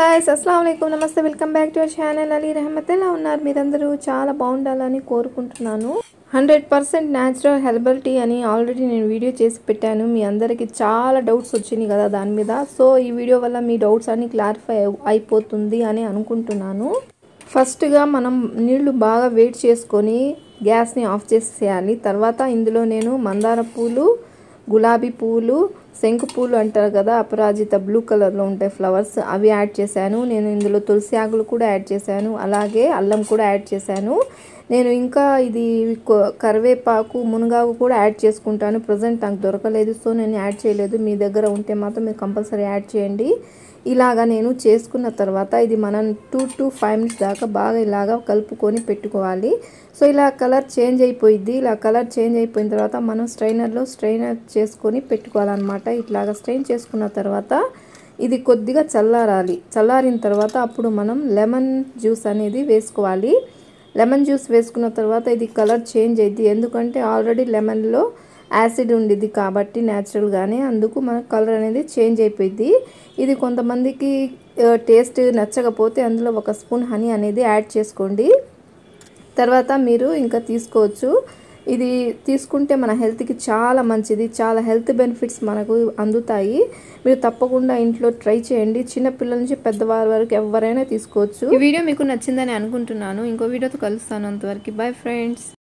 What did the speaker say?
hi's అస్సలం అయికం నమస్తే welcome back to our channel Ali Rahamat ఎలా ఉన్నారు మీరందరూ చాలా బాగుండాలని కోరుకుంటున్నాను hundred percent natural herbal tea అని ఆల్రెడీ నేను వీడియో చేసి పెట్టాను మీ అందరికీ చాలా డౌట్స్ వచ్చినాయి కదా దాని మీద సో ఈ వీడియో వల్ల మీ డౌట్స్ అన్ని క్లారిఫై అయిపోతుంది అని అనుకుంటున్నాను ఫస్ట్గా మనం నీళ్లు బాగా వేడి చేసుకొని గ్యాస్ని ఆఫ్ చేసేయాలి తర్వాత ఇందులో నేను మందార పూలు గులాబీ పూలు శంకు పూలు అంటారు కదా అపరాజిత బ్లూ కలర్లో ఉంటాయి ఫ్లవర్స్ అవి యాడ్ చేశాను నేను ఇందులో తులసి ఆకులు కూడా యాడ్ చేశాను అలాగే అల్లం కూడా యాడ్ చేశాను నేను ఇంకా ఇది కొ- కరివేపాకు మునగాకు కూడా యాడ్ చేసుకుంటాను ప్రజెంట్ నాకు దొరకలేదు సో నేను యాడ్ చేయలేదు మీ దగ్గర ఉంటే మాత్రం మీరు కంపల్సరీ యాడ్ చేయండి ఇలాగా నేను చేసుకున్న తర్వాత ఇది మనం టూ టు ఫైవ్ మినిట్స్ దాకా బాగా ఇలాగా కలుపుకొని పెట్టుకోవాలి సో ఇలా కలర్ చేంజ్ అయిపోయింది ఇలా కలర్ చేంజ్ అయిపోయిన తర్వాత మనం స్ట్రైనర్లో స్ట్రైనర్ చేసుకొని పెట్టుకోవాలన్నమాట ఇట్లాగా స్ట్రెయిన్ చేసుకున్న తర్వాత ఇది కొద్దిగా చల్లారాలి చల్లారిన తర్వాత అప్పుడు మనం లెమన్ జ్యూస్ అనేది వేసుకోవాలి లెమన్ జ్యూస్ వేసుకున్న తర్వాత ఇది కలర్ చేంజ్ అయింది ఎందుకంటే ఆల్రెడీ లెమన్లో యాసిడ్ ఉండిద్ది కాబట్టి న్యాచురల్గానే అందుకు మన కలర్ అనేది చేంజ్ అయిపోయింది ఇది కొంతమందికి టేస్ట్ నచ్చకపోతే అందులో ఒక స్పూన్ హనీ అనేది యాడ్ చేసుకోండి తర్వాత మీరు ఇంకా తీసుకోవచ్చు ఇది తీసుకుంటే మన హెల్త్కి చాలా మంచిది చాలా హెల్త్ బెనిఫిట్స్ మనకు అందుతాయి మీరు తప్పకుండా ఇంట్లో ట్రై చేయండి చిన్నపిల్లల నుంచి పెద్దవారి వరకు ఎవరైనా తీసుకోవచ్చు ఈ వీడియో మీకు నచ్చిందని అనుకుంటున్నాను ఇంకో వీడియోతో కలుస్తాను అంతవరకు బాయ్ ఫ్రెండ్స్